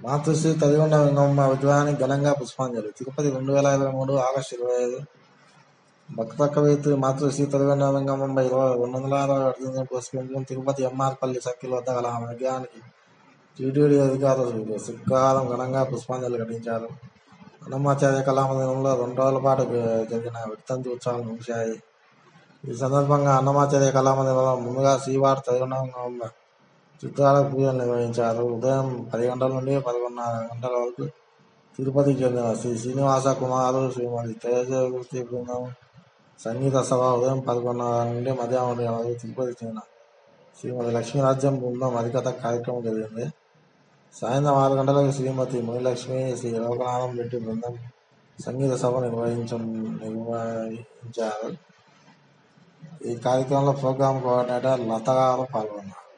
మాతృశ్రీ తదిగొండ వెంగమ్మ విగ్రహానికి ఘనంగా పుష్పాంజలి తిరుపతి రెండు వేల ఇరవై మూడు ఆగస్టు ఇరవై ఐదు భక్త కవయిత్రి మాతృశ్రీ తదిగొండ వెంగమ్మ ఇరవై రెండు వందల అరవై వర్ధంతిని పురస్కరించుకుని తిరుపతి ఎంఆర్పల్లి సర్కిల్ వద్ద గల ఆమె విగ్రహానికి టీటీడీ అధికారులు శుక్రవారం ఘనంగా పుష్పాంజలి ఘటించారు అన్నమాచార్య కళామందిరంలో రెండు రోజుల పాటు జరిగిన వర్ధంతి ఉత్సవాలు ముగిశాయి ఈ సందర్భంగా అన్నమాచార్య కళామందిరంలో ముందుగా శ్రీవారి తదిగొండ వెంగమ్మ చిత్రాల పూజలు నిర్వహించారు ఉదయం పది గంటల నుండి పదకొండున్నర గంటల వరకు తిరుపతికి చెందిన శ్రీ శ్రీనివాస కుమారు శ్రీమతి తేజవృత్తి బృందం సంగీత సభ ఉదయం పదకొండున్నర నుండి మధ్యాహ్నం ఒంటి గంట వరకు తిరుపతికి చెందిన శ్రీమతి లక్ష్మీరాజ్యం బృందం అధికత కార్యక్రమం జరిగింది సాయంత్రం ఆరు గంటలకు శ్రీమతి మునిలక్ష్మి శ్రీ లోకనాథం రెడ్డి బృందం సంగీత సభ నిర్వహించ నిర్వహించారు ఈ కార్యక్రమంలో ప్రోగ్రాం కోఆర్డినేటర్ లత గారు పాల్గొన్నారు